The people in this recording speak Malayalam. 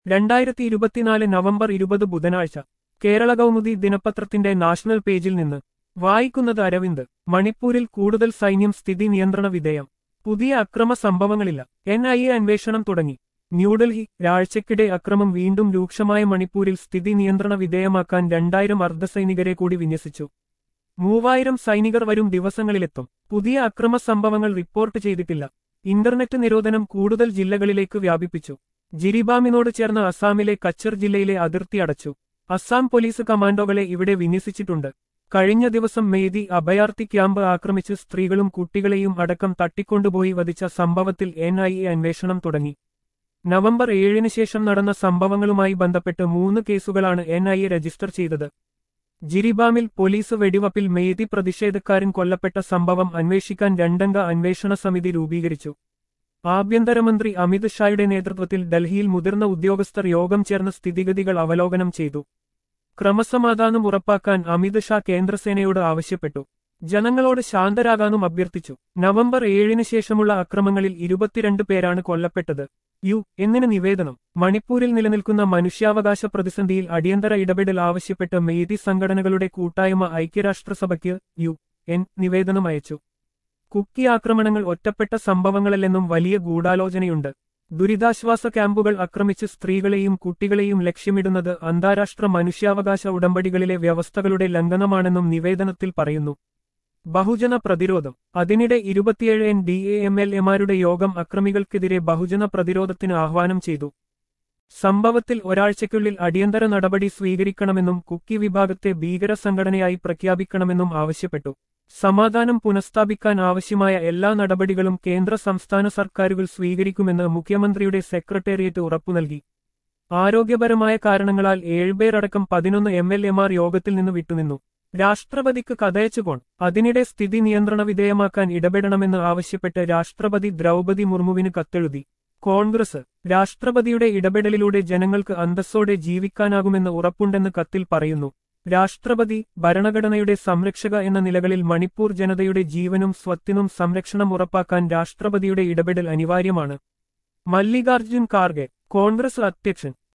രണ്ടായിരത്തി ഇരുപത്തിനാല് നവംബർ ഇരുപത് ബുധനാഴ്ച കേരള കൗമുദി ദിനപത്രത്തിന്റെ നാഷണൽ പേജിൽ നിന്ന് വായിക്കുന്നത് അരവിന്ദ് മണിപ്പൂരിൽ കൂടുതൽ സൈന്യം സ്ഥിതി നിയന്ത്രണ വിധേയം പുതിയ അക്രമ സംഭവങ്ങളില്ല എൻ ഐ എ അന്വേഷണം തുടങ്ങി ന്യൂഡൽഹി രാഴ്ചയ്ക്കിടെ അക്രമം വീണ്ടും രൂക്ഷമായ മണിപ്പൂരിൽ സ്ഥിതി നിയന്ത്രണ വിധേയമാക്കാൻ രണ്ടായിരം അർദ്ധസൈനികരെ കൂടി വിന്യസിച്ചു മൂവായിരം സൈനികർ വരും ദിവസങ്ങളിലെത്തും പുതിയ അക്രമ സംഭവങ്ങൾ റിപ്പോർട്ട് ചെയ്തിട്ടില്ല ഇന്റർനെറ്റ് നിരോധനം കൂടുതൽ ജില്ലകളിലേക്ക് വ്യാപിപ്പിച്ചു ജിരിബാമിനോട് ചേർന്ന അസാമിലെ കച്ചർ ജില്ലയിലെ അതിർത്തി അടച്ചു അസാം പോലീസ് കമാൻഡോകളെ ഇവിടെ വിന്യസിച്ചിട്ടുണ്ട് കഴിഞ്ഞ ദിവസം മേദി അഭയാർത്ഥി ക്യാമ്പ് ആക്രമിച്ച് സ്ത്രീകളും കുട്ടികളെയും അടക്കം തട്ടിക്കൊണ്ടുപോയി വധിച്ച സംഭവത്തിൽ എൻ ഐ എ അന്വേഷണം തുടങ്ങി നവംബർ ഏഴിന് ശേഷം നടന്ന സംഭവങ്ങളുമായി ബന്ധപ്പെട്ട് മൂന്ന് കേസുകളാണ് എൻ ഐ എ രജിസ്റ്റർ ചെയ്തത് ജിരിബാമിൽ പോലീസ് വെടിവപ്പിൽ മേദി പ്രതിഷേധക്കാരൻ കൊല്ലപ്പെട്ട സംഭവം അന്വേഷിക്കാൻ രണ്ടംഗ അന്വേഷണ സമിതി രൂപീകരിച്ചു ആഭ്യന്തരമന്ത്രി അമിത് ഷായുടെ നേതൃത്വത്തിൽ ഡൽഹിയിൽ മുതിർന്ന ഉദ്യോഗസ്ഥർ യോഗം ചേർന്ന് സ്ഥിതിഗതികൾ അവലോകനം ചെയ്തു ക്രമസമാധാനം ഉറപ്പാക്കാൻ അമിത് ഷാ കേന്ദ്രസേനയോട് ആവശ്യപ്പെട്ടു ജനങ്ങളോട് ശാന്തരാകാനും അഭ്യർത്ഥിച്ചു നവംബർ ഏഴിന് ശേഷമുള്ള അക്രമങ്ങളിൽ ഇരുപത്തിരണ്ട് പേരാണ് കൊല്ലപ്പെട്ടത് യു എന്നിന് നിവേദനം മണിപ്പൂരിൽ നിലനിൽക്കുന്ന മനുഷ്യാവകാശ പ്രതിസന്ധിയിൽ അടിയന്തര ഇടപെടൽ ആവശ്യപ്പെട്ട് മേദി സംഘടനകളുടെ കൂട്ടായ്മ ഐക്യരാഷ്ട്രസഭയ്ക്ക് യു എൻ നിവേദനം അയച്ചു കുക്കി ആക്രമണങ്ങൾ ഒറ്റപ്പെട്ട സംഭവങ്ങളല്ലെന്നും വലിയ ഗൂഢാലോചനയുണ്ട് ദുരിതാശ്വാസ ക്യാമ്പുകൾ ആക്രമിച്ച് സ്ത്രീകളെയും കുട്ടികളെയും ലക്ഷ്യമിടുന്നത് അന്താരാഷ്ട്ര മനുഷ്യാവകാശ ഉടമ്പടികളിലെ വ്യവസ്ഥകളുടെ ലംഘനമാണെന്നും നിവേദനത്തിൽ പറയുന്നു ബഹുജന പ്രതിരോധം അതിനിടെ ഇരുപത്തിയേഴ് N D A M L എമാരുടെ യോഗം അക്രമികൾക്കെതിരെ ബഹുജന പ്രതിരോധത്തിന് ആഹ്വാനം ചെയ്തു സംഭവത്തിൽ ഒരാഴ്ചയ്ക്കുള്ളിൽ അടിയന്തര നടപടി സ്വീകരിക്കണമെന്നും കുക്കി വിഭാഗത്തെ ഭീകര സംഘടനയായി പ്രഖ്യാപിക്കണമെന്നും ആവശ്യപ്പെട്ടു സമാധാനം പുനഃസ്ഥാപിക്കാൻ ആവശ്യമായ എല്ലാ നടപടികളും കേന്ദ്ര സംസ്ഥാന സർക്കാരുകൾ സ്വീകരിക്കുമെന്ന് മുഖ്യമന്ത്രിയുടെ സെക്രട്ടേറിയറ്റ് ഉറപ്പു നൽകി ആരോഗ്യപരമായ കാരണങ്ങളാൽ ഏഴുപേരടക്കം പതിനൊന്ന് എം എൽ എമാർ യോഗത്തിൽ നിന്ന് വിട്ടുനിന്നു രാഷ്ട്രപതിക്ക് കഥയച്ചുകോൺ അതിനിടെ സ്ഥിതി നിയന്ത്രണ വിധേയമാക്കാൻ ഇടപെടണമെന്ന് ആവശ്യപ്പെട്ട് രാഷ്ട്രപതി ദ്രൗപതി മുർമുവിന് കത്തെഴുതി കോൺഗ്രസ് രാഷ്ട്രപതിയുടെ ഇടപെടലിലൂടെ ജനങ്ങൾക്ക് അന്തസ്സോടെ ജീവിക്കാനാകുമെന്ന് ഉറപ്പുണ്ടെന്ന് കത്തിൽ പറയുന്നു രാഷ്ട്രപതി ഭരണഘടനയുടെ സംരക്ഷക എന്ന നിലകളിൽ മണിപ്പൂർ ജനതയുടെ ജീവനും സ്വത്തിനും സംരക്ഷണം ഉറപ്പാക്കാൻ രാഷ്ട്രപതിയുടെ ഇടപെടൽ അനിവാര്യമാണ് മല്ലികാർജുൻ ഖാർഗെ കോൺഗ്രസ് അധ്യക്ഷൻ